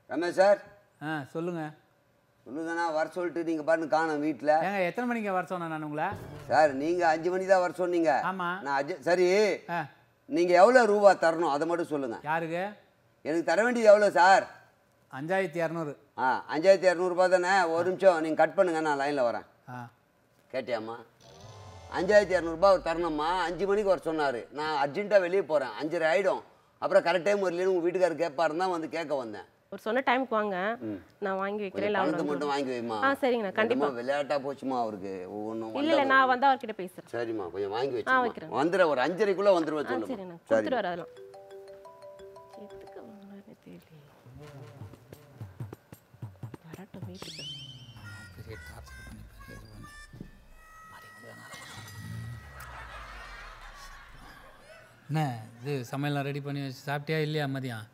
Ramesh sir ஆ சொல்லுங்கள் சொல்லுங்கண்ணா வர சொல்லிட்டு நீங்கள் பாட்டு காணும் வீட்டில் ஏங்க எத்தனை மணிக்கு வர சொன்னேன் நான் உங்களை சார் நீங்கள் அஞ்சு மணி தான் வர சொன்னீங்க ஆமா. நான் அஞ்சு சரி ஆ நீங்கள் எவ்வளோ ரூபா தரணும் அதை மட்டும் சொல்லுங்கள் யாருக்கு எனக்கு தர வேண்டியது எவ்வளோ சார் அஞ்சாயிரத்தி இரநூறு ஆ அஞ்சாயிரத்தி இரநூறுபா தானே ஒரு நிமிஷம் நீங்கள் கட் பண்ணுங்க நான் லைனில் வரேன் ஆ கேட்டியாம்மா அஞ்சாயிரத்தி இரநூறுபா அவர் தரணும்மா அஞ்சு மணிக்கு வர சொன்னார் நான் அர்ஜென்ட்டாக வெளியே போகிறேன் அஞ்சரை ஆகிடும் அப்புறம் கரெக்ட் டைம் வரலன்னு உங்கள் வீட்டுக்காரர் கேட்பாருன்னு தான் வந்து கேட்க வந்தேன் ஒரு சொன்ன டைமுக்கு வாங்க நான் வாங்கி வைக்கிறேன் இல்லை பணத்தை அவர் மட்டும் வாங்கி வைமா ஆ சரிங்கண்ணா கண்டிப்பா விளையாட்டா போச்சுமா அவருக்கு ஒவ்வொன்றும் இல்ல இல்ல நான் வந்து அவர்கிட்ட பேசுறேன் சரிம்மா கொஞ்சம் வாங்கி வைக்கிறேன். வச்சு வந்துடுற ஒரு அஞ்சரைக்குள்ள வந்துருவேன் ஆ சொல்லுமா சரிண்ணா சரி கொடுத்துட்டு வர அதெல்லாம் எதுக்கு வாங்கினாருன்னு தெரியலையே வரட்டும் வீட்டுக்கு பெரிய டார்ச்சர் பண்ணி பெரிய இது பண்ணி மறுபடியும் என்ன இது சமையல்லாம் ரெடி பண்ணி வச்சு சாப்பிட்டியா இல்லையா மதியம்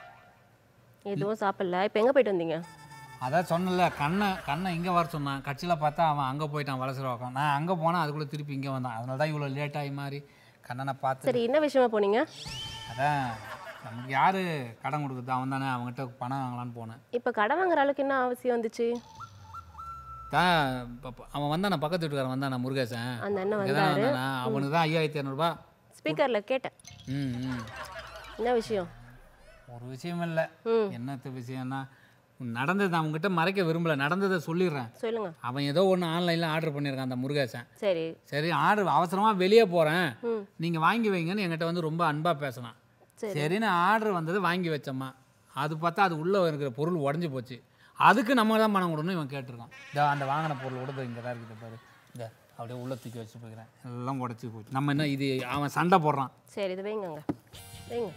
எதுவும் சாப்பிடல இப்போ எங்க போயிட்டு வந்தீங்க அதான் சொன்னல கண்ணை கண்ணை இங்கே வர சொன்னான் கட்சியில் பார்த்தா அவன் அங்கே போயிட்டான் வளசுறவாக்கம் நான் அங்கே போனால் அதுக்குள்ளே திருப்பி இங்கே வந்தான் அதனால தான் இவ்வளோ லேட் ஆகி மாதிரி கண்ணனை பார்த்து சரி என்ன விஷயமா போனீங்க அதான் நமக்கு யார் கடன் கொடுக்குறது அவன் தானே அவங்ககிட்ட பணம் வாங்கலான்னு போனேன் இப்போ கடன் வாங்குற அளவுக்கு என்ன அவசியம் வந்துச்சு தான் இப்ப- இப்ப அவன் வந்தானே பக்கத்து வீட்டுக்காரன் வந்தானே முருகேசன் அந்த அண்ணன் இங்கே தானே வந்தாரு வந்தானா அவனுக்கு தான் ஐயாயிரத்தி இரநூறுபா ஸ்பீக்கர்ல கேட்டேன் ம் ம் என்ன விஷயம் ஒரு விஷயம் இல்லை ம் என்னத்த விஷயம்னா நடந்தது அவங்ககிட்ட மறைக்க விரும்பல நடந்ததை சொல்லிடுறேன் சொல்லுங்க அவன் ஏதோ ஒன்று ஆன்லைனில் ஆர்டர் பண்ணியிருக்கான் அந்த முருகேசன் சரி சரி ஆர்டர் அவசரமாக வெளியே போகிறேன் ம் நீங்கள் வாங்கி வைங்கன்னு என்கிட்ட வந்து ரொம்ப அன்பாக பேசினான் சரி சரின்னு ஆர்டர் வந்தது வாங்கி வச்சம்மா அது பார்த்தா அது உள்ளே இருக்கிற பொருள் உடஞ்சி போச்சு அதுக்கு நம்ம தான் பணம் கொடுக்கணும் இவன் கேட்டிருக்கான் இதோ அந்த வாங்கின பொருள் கூட இங்கே தான் இருக்குது பாரு இந்த அப்படியே உள்ளே தூக்கி வச்சு போய்க்கிறேன் எல்லாம் உடச்சி போச்சு நம்ம என்ன இது அவன் சண்டை போடுறான் சரி இது வைங்க அங்க வைங்க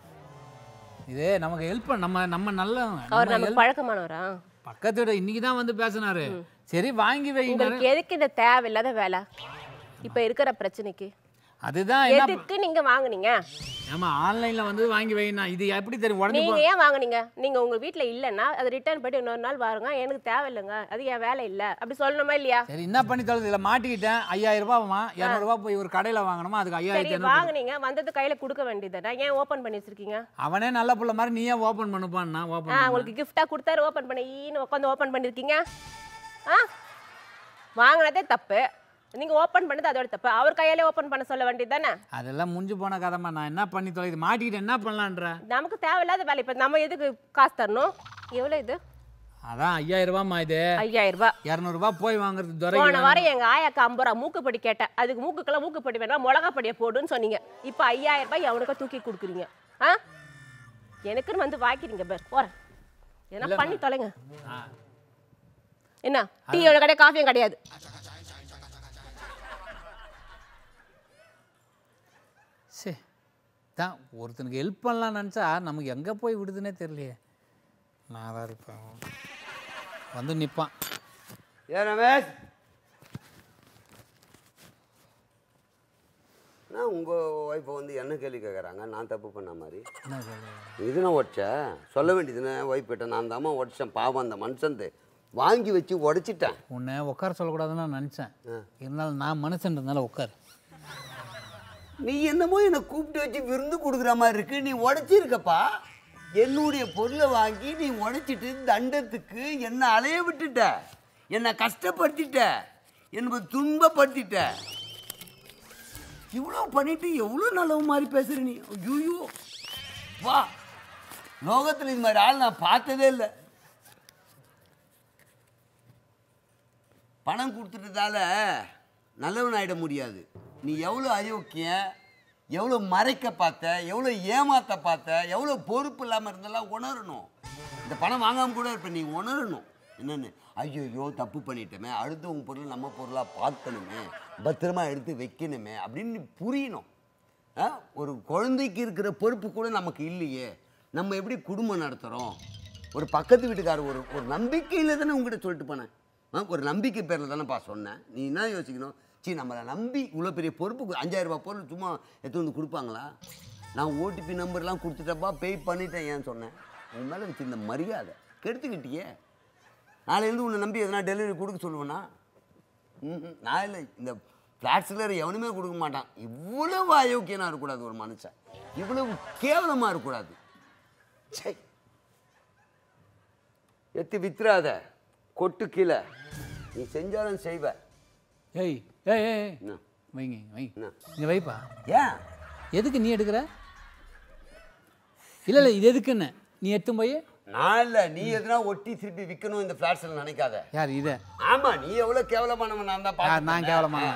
இது நமக்கு ஹெல்ப் பண்ண நம்ம நம்ம நல்ல அவர் நமக்கு பழக்கமானவரா பக்கத்து வீடு இன்னைக்கு தான் வந்து பேசினாரு சரி வாங்கி வைங்க உங்களுக்கு எதுக்கு இந்த தேவையில்லாத வேலை இப்போ இருக்கிற பிரச்சனைக்கு அதுதான் என்ன எதுக்கு நீங்க வாங்குனீங்க ஏமா ஆன்லைனில் வந்து வாங்கி வைனா இது எப்படி தெரியும் உடனே நீங்க ஏன் வாங்குனீங்க நீங்க உங்க வீட்ல இல்லைன்னா அதை ரிட்டர்ன் பண்ணி இன்னொரு நாள் வாருங்க எனக்கு தேவையில்லைங்க அது என் வேலை இல்ல அப்படி சொல்லணுமா இல்லையா சரி என்ன பண்ணி தருது இதில் மாட்டிக்கிட்டேன் ஐயாயிரம் ரூபாய் ஆகுமா இரநூறுபா போய் ஒரு கடையில் வாங்கணுமா அதுக்கு சரி ஐயாயிரத்தி இரநூறு வாங்குனீங்க வந்தது கையில கொடுக்க வேண்டியதுதானே ஏன் ஓபன் பண்ணி வச்சிருக்கீங்க அவனே நல்ல புள்ள மாதிரி நீயே ஓப்பன் பண்ணுப்பான்னா ஆ ஓப்பன் உங்களுக்கு கிஃப்டா கொடுத்தாரு ஓபன் பண்ண ஈன்னு உட்காந்து ஓபன் பண்ணிருக்கீங்க ஆ வாங்குனதே தப்பு நீங்க ஓபன் பண்ணது அதோட தப்பு அவர் கையாலே ஓபன் பண்ண சொல்ல வேண்டியதுதானே அதெல்லாம் முடிஞ்சு போன கதைமா நான் என்ன பண்ணி தொலைது மாட்டிக்கிட்டு என்ன பண்ணலான்ற நமக்கு தேவையில்லாத வேலை இப்ப நம்ம எதுக்கு காசு தரணும் எவ்வளவு இது அதான் ஐயாயிரம் ரூபாய்மா இது ஐயாயிரம் ரூபாய் இரநூறுபா போய் வாங்குறது துறை போன வாரம் எங்க ஆயாக்கு ஐம்பது ரூபா மூக்குப்படி கேட்டேன் அதுக்கு மூக்குக்கெல்லாம் மூக்குப்படி வேணாம் மிளகா படியை போடுன்னு சொன்னீங்க இப்போ ஐயாயிரம் ரூபாய் அவனுக்கு தூக்கி கொடுக்குறீங்க ஆ எனக்குன்னு வந்து வாய்க்கிறீங்க பேர் போறேன் எதனா பண்ணி தொலைங்க என்ன டீயோட கிடையாது காஃபியும் கிடையாது சரி தான் ஒருத்தனுக்கு ஹெல்ப் பண்ணலாம்னு நினச்சா நமக்கு எங்கே போய் விடுதுன்னே தெரியலையே நான் தான் இருப்பேன் வந்து நிற்பான் ஏ ரமேஷ் நான் உங்கள் ஒய்ஃபை வந்து என்ன கேள்வி கேட்குறாங்க நான் தப்பு பண்ண மாதிரி என்ன கேள்வி? இதுனா உடச்ச சொல்ல வேண்டியதுன்னு ஒய்ஃப் கிட்ட நான் தாம்மா உடச்சேன் பாவம் அந்த மனுஷன்து வாங்கி வச்சு உடச்சிட்டேன் உன்னை உட்கார சொல்லக்கூடாதுன்னு நான் நினச்சேன் இருந்தாலும் நான் மனுஷன்றதுனால உட்கார் நீ என்னமோ என்னை கூப்பிட்டு வச்சு விருந்து கொடுக்குற மாதிரி இருக்கு நீ உடைச்சிருக்கப்பா என்னுடைய பொருளை வாங்கி நீ உடைச்சிட்டு தண்டத்துக்கு என்னை அலைய விட்டுட்ட என்னை கஷ்டப்படுத்திட்ட என்னை துன்பப்படுத்திட்ட இவ்வளோ பண்ணிட்டு எவ்வளோ நல்லவ மாதிரி பேசுற நீ ஐயோ வா லோகத்தில் இது மாதிரி ஆள் நான் பார்த்ததே இல்லை பணம் கொடுத்துட்டதால நல்லவன் ஆயிட முடியாது நீ எவ்வளோ அயோக்கியம் எவ்வளோ மறைக்க பார்த்த எவ்வளோ ஏமாத்த பார்த்த எவ்வளோ பொறுப்பு இல்லாமல் இருந்தெல்லாம் உணரணும் இந்த பணம் வாங்காமல் கூட இருப்ப நீ உணரணும் என்னென்னு ஐயோ தப்பு பண்ணிட்டோமே அடுத்தவங்க பொருள் நம்ம பொருளாக பார்க்கணுமே பத்திரமா எடுத்து வைக்கணுமே அப்படின்னு நீ புரியணும் ஆ? ஒரு குழந்தைக்கு இருக்கிற பொறுப்பு கூட நமக்கு இல்லையே நம்ம எப்படி குடும்பம் நடத்துகிறோம் ஒரு பக்கத்து வீட்டுக்காரர் ஒரு ஒரு நம்பிக்கையில் தானே உங்ககிட்ட சொல்லிட்டு போனேன் ஆ, ஒரு நம்பிக்கை பேரில் தானேப்பா சொன்னேன் நீ என்ன யோசிக்கணும் சீ நம்மளை நம்பி இவ்வளோ பெரிய பொறுப்பு அஞ்சாயிரம் ரூபாய் பொருள் சும்மா எடுத்து வந்து கொடுப்பாங்களா நான் ஓடிபி நம்பர்லாம் கொடுத்துட்டப்பா பே பண்ணிட்டேன் ஏன் சொன்னேன் உன் மேலே வச்சிருந்த மரியாதை கெடுத்துக்கிட்டியே நாளையிலேருந்து உன்னை நம்பி எதனா டெலிவரி கொடுக்க சொல்லுவேனா ம்ஹும். நான் இல்லை இந்த ஃப்ளாட்ஸில் எவனுமே கொடுக்க மாட்டான் இவ்வளவு அயோக்கியனாக இருக்கக்கூடாது ஒரு மனுஷன் இவ்வளவு கேவலமாக இருக்கக்கூடாது சே எத்தி வித்துறாத கொட்டு கீழே நீ செஞ்சாலும் செய்வ ஏய் ஏய் ஏய் ஏய். என்ன? வைங்க வை என்ன? இங்கே வைப்பா ஏன் எதுக்கு நீ எடுக்கிற இல்லை இல்லை இது எதுக்குன்னு நீ எடுத்தும் போய் நான் இல்லை நீ எதுனா ஒட்டி திருப்பி விற்கணும் இந்த ஃப்ளாட்ஸில் நினைக்காத யார் இதை ஆமா நீ எவ்வளோ கேவலமானவன் நான் தான் யார் பார்த்து நான் கேவலமான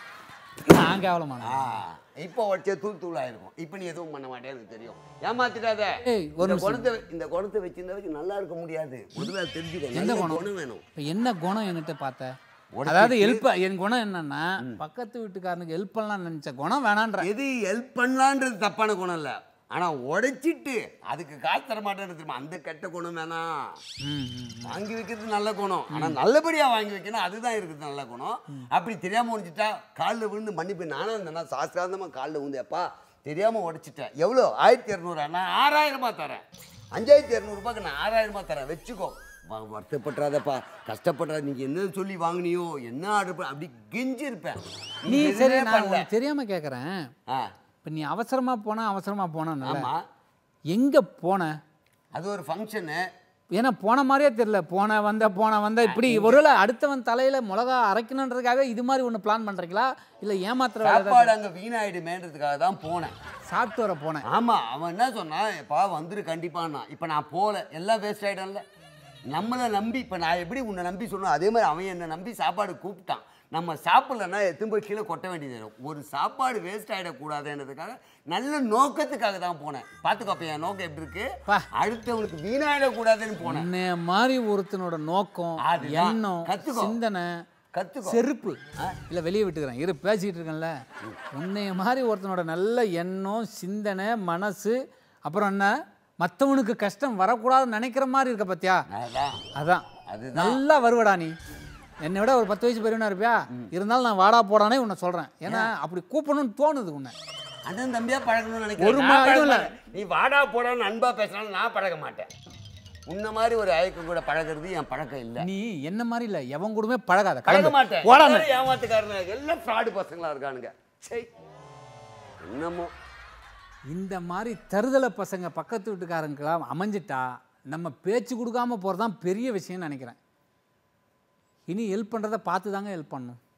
நான் கேவலமான ஆ இப்போ உடச்சே தூள் தூள் ஆயிருக்கும் இப்போ நீ எதுவும் பண்ண மாட்டேன்னு எனக்கு தெரியும் ஏமாத்திடாத ஏய், ஒரு இந்த நிமிஷம். குணத்தை இந்த குணத்தை வச்சிருந்தா வச்சு நல்லா இருக்க முடியாது முதல்ல தெரிஞ்சுக்க எந்த நல்ல குணம்? குணம் வேணும் இப்போ என்ன குணம் என்கிட்ட பார்த்த உனக்கு அதாவது ஹெல்ப் என் குணம் என்னன்னா பக்கத்து வீட்டுக்காரனுக்கு ஹெல்ப் பண்ணலாம் நினைச்ச குணம் வேணான்ற எது ஹெல்ப் பண்ணலான்றது தப்பான குணம் இல்லை ஆனா உடைச்சிட்டு அதுக்கு காசு தர மாட்டேன்னு தெரியுமா அந்த கெட்ட குணம் வேணாம் ம், ம். வாங்கி வைக்கிறது நல்ல குணம் ஆனா நல்லபடியா வாங்கி வைக்கணும் அதுதான் இருக்குது நல்ல குணம் அப்படி தெரியாம உடைச்சிட்டா காலில் விழுந்து மன்னிப்பு நானும் இருந்தேன்னா சாஸ்திராந்தமா காலில் விழுந்து எப்பா தெரியாம உடைச்சிட்டேன் எவ்வளோ ஆயிரத்தி இரநூறு நான் ஆறாயிரம் ரூபாய் தரேன் அஞ்சாயிரத்தி இரநூறுபாய்க்கு நான் ஆறாயிரம் ரூபாய் தரேன் வச்சுக்கோ வ- வருத்தப்படாதப்பா கஷ்டப்படுறா நீங்க என்ன சொல்லி வாங்குனியோ என்ன ஆர்டர் பண்ண அப்படி கெஞ்சி இருப்பேன் நீ எதுவுமே சரி நான் பண்ணல. உனக்கு தெரியாம கேட்குறேன் ஆ இப்போ நீ அவசரமா போனா அவசரமா போனா ஆமா எங்க போன அது ஒரு ஃபங்க்ஷனு ஏன்னா போன மாதிரியே தெரியல போன வந்த போன வந்த இப்படி ஒருவேளை அடுத்தவன் தலையில மிளகா அரைக்கணுன்றதுக்காக இது மாதிரி ஒன்று பிளான் பண்றீங்களா இல்லை ஏமாத்துற வேலை ஏதாவது சாப்பாடு அங்கே வீணாயிடுமேன்றதுக்காக தான் போனேன் சாப்பிட்டு வர போனேன் ஆமா அவன் என்ன சொன்னான் எப்பா வந்துரு கண்டிப்பான்னா இப்போ நான் போகல எல்லாம் வேஸ்ட் ஆயிடும்ல நம்மளை நம்பி இப்போ நான் எப்படி உன்னை நம்பி சொன்னோம் அதே மாதிரி அவன் என்னை நம்பி சாப்பாடு கூப்பிட்டான் நம்ம சாப்பிடலன்னா எத்தனை போய் கீழே கொட்ட வேண்டியது வரும் ஒரு சாப்பாடு வேஸ்ட் ஆகிடக்கூடாதுன்றதுக்காக நல்ல நோக்கத்துக்காக தான் போனேன் பார்த்துக்கோ அப்போ என் நோக்கம் எப்படி இருக்கு பா. அடுத்தவனுக்கு வீணாயிடக்கூடாதுன்னு போனேன் உன்னைய மாதிரி ஒருத்தனோட நோக்கம் அதுதான். எண்ணம் கத்துக்கோ. சிந்தனை கற்றுக்கோ செருப்பு இல்லை வெளியே விட்டுக்கிறேன் இரு பேசிக்கிட்டு இருக்கேன்ல உன்னைய மாதிரி ஒருத்தனோட நல்ல எண்ணம் சிந்தனை மனசு அப்புறம் என்ன மற்றவனுக்கு கஷ்டம் வரக்கூடாதுன்னு நினைக்கிற மாதிரி இருக்க பத்தியா அதான் அதான் அதுதான். நல்லா வருவடா நீ என்னை விட ஒரு பத்து வயசு பெரியவனா இருப்பியா இருந்தாலும் நான் வாடா போடானே உன்னை சொல்கிறேன் ஏன்னா அப்படி கூப்பிடணும்னு தோணுது உன்னை அண்ணன் தம்பியா பழகணும்னு ஒரு நினைக்கிறேன் மா- நான் பழக இதுவும் இல்ல. மாட்டேன். நீ வாடா போடான்னு அன்பா பேசினாலும் நான் பழக மாட்டேன் உன்ன மாதிரி ஒரு அயக்கம் கூட பழகிறது என் பழக்கம் இல்லை நீ என்ன மாதிரி இல்லை எவன் கூடமே பழகாத பழக கிளம்பு. மாட்டேன் போடா எல்லாரும் ஏமாத்துக்காரங்க எல்லாம் ஃப்ராடு பசங்களா இருக்கானுங்க சரி என்னமோ இந்த மாதிரி தருதலை பசங்க பக்கத்து வீட்டுக்காரங்களாம் அமைஞ்சிட்டா நம்ம பேச்சு கொடுக்காம போகிறது தான் பெரிய விஷயம்னு நினைக்கிறேன் இனி ஹெல்ப் பண்ணுறத பார்த்து தாங்க ஹெல்ப் பண்ணணும்